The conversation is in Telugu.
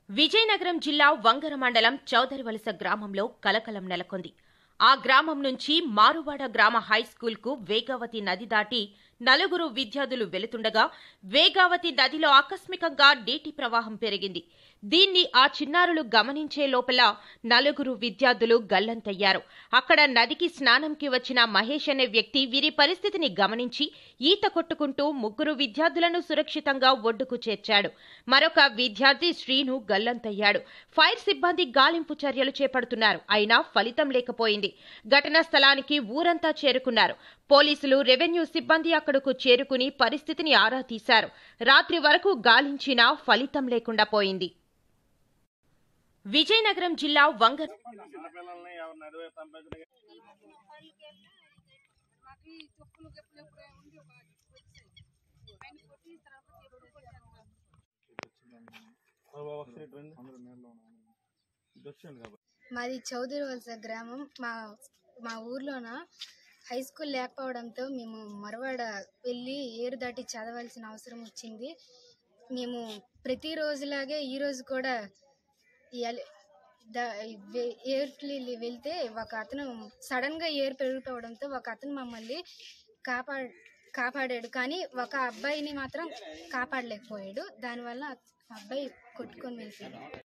విజయనగరం జిల్లా వంగర మండలం చౌదరివలస గ్రామంలో కలకలం నెలకొంది ఆ గ్రామం నుంచి మారువాడ గ్రామ హై స్కూల్కు వేగావతి నది దాటి నలుగురు విద్యార్థులు వెళుతుండగా వేగావతి నదిలో ఆకస్మికంగా నీటి ప్రవాహం పెరిగింది దీన్ని ఆ చిన్నారులు గమనించే లోపల నలుగురు విద్యార్థులు గల్లంతయ్యారు అక్కడ నదికి స్నానంకి వచ్చిన మహేష్ అనే వ్యక్తి వీరి పరిస్థితిని గమనించి ఈత కొట్టుకుంటూ ముగ్గురు విద్యార్థులను సురక్షితంగా ఒడ్డుకు చేర్చాడు మరొక విద్యార్థి శ్రీను గల్లంతయ్యాడు ఫైర్ సిబ్బంది గాలింపు చర్యలు చేపడుతున్నారు అయినా ఫలితం లేకపోయింది ఘటనా స్థలానికి ఊరంతా చేరుకున్నారు పోలీసులు రెవెన్యూ సిబ్బంది అక్కడకు చేరుకుని పరిస్థితిని ఆరా తీశారు రాత్రి వరకు గాలించినా ఫలితం లేకుండా పోయింది విజయనగరం జిల్లా వంగర్ చిన్నపిల్లల్ని ఎవరిని అడిగి పంపించడం మాకు ఈ చెప్పులు గెప్పులు ఎప్పుడు ఉంది ఒక ఆయన కొట్టి తర్వాత ఎప్పుడు కొట్టాను ఒకసారి రండి ఇది వచ్చాను కాబట్టి మాది చౌదరి వలస గ్రామం మా మా ఊర్లోన హై స్కూల్ లేకపోవడంతో మేము మరవాడ వెళ్ళి ఏరు దాటి చదవాల్సిన అవసరం వచ్చింది మేము ప్రతిరోజులాగే ఈరోజు కూడా ఎల- ద- వె- ఏర్కి వెళ్తే ఒక అతను సడన్గా ఏరు పెరిగిపోవడంతో ఒక అతను మమ్మల్ని కాపా కాపాడాడు కానీ ఒక అబ్బాయిని మాత్రం కాపాడలేకపోయాడు దానివల్ల ఆ అబ్బాయి కొట్టుకొని వెళ్ళిపోయాడు